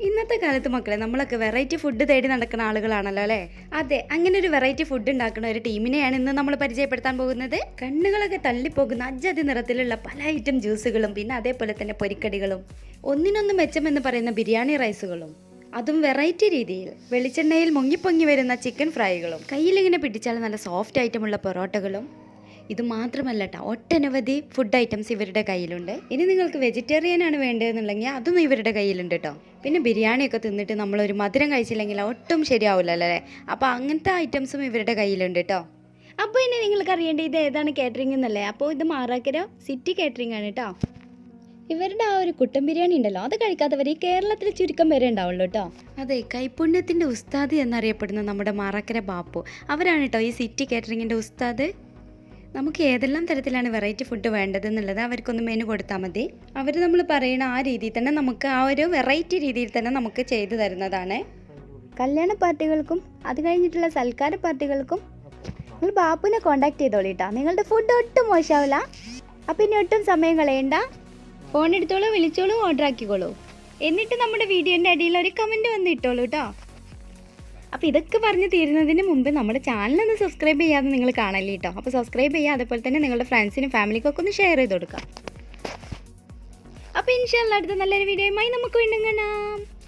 ഇന്നത്തെ കാലത്ത് മക്കളെ നമ്മളൊക്കെ വെറൈറ്റി ഫുഡ് തേടി നടക്കുന്ന ആളുകളാണല്ലോ അല്ലേ അതെ അങ്ങനെ ഒരു വെറൈറ്റി ഫുഡ് ഉണ്ടാക്കുന്ന ഒരു ടീമിനെയാണ് ഇന്ന് നമ്മൾ പരിചയപ്പെടുത്താൻ പോകുന്നത് കണ്ണുകളൊക്കെ തള്ളിപ്പോകുന്ന അജ്ജതി നിറത്തിലുള്ള പല ഐറ്റം ജ്യൂസുകളും പിന്നെ അതേപോലെ തന്നെ പൊരിക്കടികളും ഒന്നിനൊന്ന് മെച്ചമെന്ന് പറയുന്ന ബിരിയാണി റൈസുകളും അതും വെറൈറ്റി രീതിയിൽ വെളിച്ചെണ്ണയിൽ മുങ്ങിപ്പൊങ്ങി വരുന്ന ചിക്കൻ ഫ്രൈകളും കയ്യിലിങ്ങനെ പിടിച്ചാൽ നല്ല സോഫ്റ്റ് ഐറ്റമുള്ള പൊറോട്ടകളും ഇത് മാത്രമല്ല കേട്ടോ ഒട്ടനവധി ഫുഡ് ഐറ്റംസ് ഇവരുടെ കയ്യിലുണ്ട് ഇനി നിങ്ങൾക്ക് വെജിറ്റേറിയൻ ആണ് വേണ്ടതെന്നുണ്ടെങ്കിൽ അതും ഇവരുടെ കയ്യിലുണ്ട് കേട്ടോ പിന്നെ ബിരിയാണിയൊക്കെ തിന്നിട്ട് നമ്മളൊരു മധുരം കഴിച്ചില്ലെങ്കിൽ ഒട്ടും ശരിയാവില്ലല്ലോ അല്ലേ അപ്പോൾ അങ്ങനത്തെ ഐറ്റംസും ഇവരുടെ കയ്യിലുണ്ട് കേട്ടോ അപ്പോൾ ഇനി നിങ്ങൾക്ക് അറിയേണ്ടത് ഇത് ഏതാണ് കാറ്ററിംഗ് എന്നല്ലേ അപ്പോൾ ഇത് മാറാക്കര സിറ്റി കാറ്ററിംഗ് ആണ് കേട്ടോ ഇവരുടെ ആ ഒരു കുട്ടൻ ബിരിയാണി ഉണ്ടല്ലോ അത് കഴിക്കാത്തവർ ഈ കേരളത്തിൽ ചുരുക്കം പേരെ ഉണ്ടാവുള്ളൂ കേട്ടോ അതെ കൈപുണ്യത്തിൻ്റെ ഉസ്താദ് എന്നറിയപ്പെടുന്ന നമ്മുടെ മാറാക്കര ബാപ്പു അവരാണ് കേട്ടോ ഈ സിറ്റി കാറ്ററിങ്ങിൻ്റെ ഉസ്താദ് നമുക്ക് ഏതെല്ലാം തരത്തിലാണ് വെറൈറ്റി ഫുഡ് വേണ്ടതെന്നുള്ളത് അവർക്കൊന്ന് മെനു കൊടുത്താൽ മതി അവർ നമ്മൾ പറയുന്ന ആ രീതിയിൽ തന്നെ നമുക്ക് ആ ഒരു വെറൈറ്റി രീതിയിൽ തന്നെ നമുക്ക് ചെയ്തു തരുന്നതാണ് കല്യാണ പാർട്ടികൾക്കും അത് കഴിഞ്ഞിട്ടുള്ള സൽക്കാര പാർട്ടികൾക്കും നിങ്ങൾ ബാപ്പുവിനെ കോണ്ടാക്ട് ചെയ്തോളിട്ടാ നിങ്ങളുടെ ഫുഡ് ഒട്ടും മോശമാവില്ല അപ്പം ഇനി ഒട്ടും സമയം കളയണ്ട ഫോൺ എടുത്തോളൂ വിളിച്ചോളൂ ഓർഡർ ആക്കിക്കോളൂ എന്നിട്ട് നമ്മുടെ വീഡിയോൻ്റെ അടിയിൽ ഒരു കമൻറ്റ് വന്ന് ഇട്ടോളൂ കേട്ടോ അപ്പോൾ ഇതൊക്കെ പറഞ്ഞ് തീരുന്നതിന് മുമ്പ് നമ്മുടെ ചാനലൊന്ന് സബ്സ്ക്രൈബ് ചെയ്യാതെ നിങ്ങൾ കാണല്ലേ കേട്ടോ അപ്പോൾ സബ്സ്ക്രൈബ് ചെയ്യുക അതുപോലെ തന്നെ നിങ്ങളുടെ ഫ്രണ്ട്സിനും ഫാമിലിക്കൊക്കെ ഒന്ന് ഷെയർ ചെയ്ത് കൊടുക്കാം അപ്പോൾ ഇൻഷാല്ല അടുത്ത നല്ലൊരു വീഡിയോയുമായി നമുക്ക് വീണ്ടും കാണാം